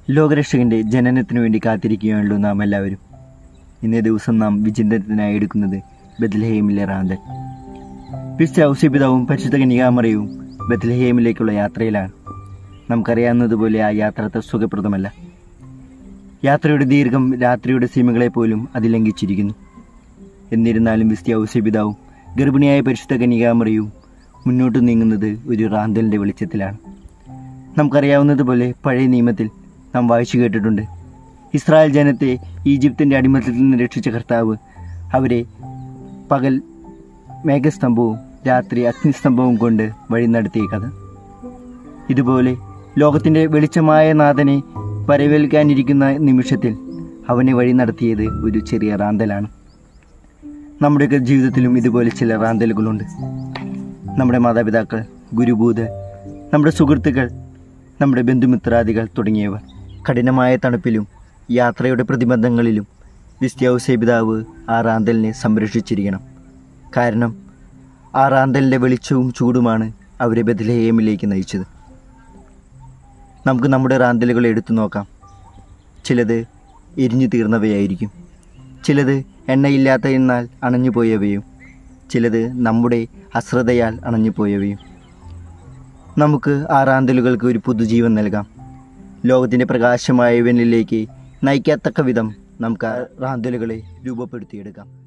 ലോകരക്ഷകന്റെ ജനനത്തിനു വേണ്ടി കാത്തിരിക്കുകയാണല്ലോ നാം എല്ലാവരും ഇന്നേ ദിവസം നാം വിചിന്തനത്തിനായി എടുക്കുന്നത് ബദ്ലഹേമിലെ റാന്തൽ വിശുദ്ധ ഔസ്യപിതാവും പരിശുദ്ധ കനികാമറയും ബദ്ലഹേമിലേക്കുള്ള യാത്രയിലാണ് നമുക്കറിയാവുന്നതുപോലെ ആ യാത്ര അത്ര സുഖപ്രദമല്ല യാത്രയുടെ ദീർഘം രാത്രിയുടെ സീമകളെ പോലും അതിലംഘിച്ചിരിക്കുന്നു എന്നിരുന്നാലും വിസ്ത്യ ഔസ്യപിതാവും ഗർഭിണിയായ പരിശുദ്ധ കനികാമറയും മുന്നോട്ട് നീങ്ങുന്നത് ഒരു റാന്തലിൻ്റെ വെളിച്ചത്തിലാണ് നമുക്കറിയാവുന്നതുപോലെ പഴയ നിയമത്തിൽ നാം വായിച്ചു കേട്ടിട്ടുണ്ട് ഇസ്രായേൽ ജനത്തെ ഈജിപ്തിൻ്റെ അടിമത്തത്തിൽ നിന്ന് രക്ഷിച്ച കർത്താവ് അവരെ പകൽ മേഘസ്തംഭവും രാത്രി അഗ്നിസ്തംഭവും കൊണ്ട് വഴി നടത്തിയ കഥ ഇതുപോലെ ലോകത്തിൻ്റെ വെളിച്ചമായ നാഥനെ വരവേൽക്കാനിരിക്കുന്ന നിമിഷത്തിൽ അവനെ വഴി നടത്തിയത് ഒരു ചെറിയ റാന്തലാണ് നമ്മുടെയൊക്കെ ജീവിതത്തിലും ഇതുപോലെ ചില റാന്തലുകളുണ്ട് നമ്മുടെ മാതാപിതാക്കൾ ഗുരുഭൂതർ നമ്മുടെ സുഹൃത്തുക്കൾ നമ്മുടെ ബന്ധുമിത്രാദികൾ തുടങ്ങിയവർ കഠിനമായ തണുപ്പിലും യാത്രയുടെ പ്രതിബന്ധങ്ങളിലും വിസ്ത്യാവസേപിതാവ് ആ റാന്തലിനെ സംരക്ഷിച്ചിരിക്കണം കാരണം ആ റാന്തലിൻ്റെ വെളിച്ചവും ചൂടുമാണ് അവരെ ബദലഹേമിലേക്ക് നയിച്ചത് നമുക്ക് നമ്മുടെ റാന്തലുകൾ എടുത്തു നോക്കാം ചിലത് എരിഞ്ഞു തീർന്നവയായിരിക്കും ചിലത് എണ്ണയില്ലാത്ത എന്നാൽ അണഞ്ഞുപോയവയും ചിലത് നമ്മുടെ അശ്രദ്ധയാൽ അണഞ്ഞുപോയവയും നമുക്ക് ആ റാന്തലുകൾക്ക് ഒരു പുതുജീവൻ നൽകാം ലോകത്തിൻ്റെ പ്രകാശമായ ഇവനിലേക്ക് നയിക്കത്തക്ക വിധം നമുക്ക് ആ റാന്തലുകളെ രൂപപ്പെടുത്തിയെടുക്കാം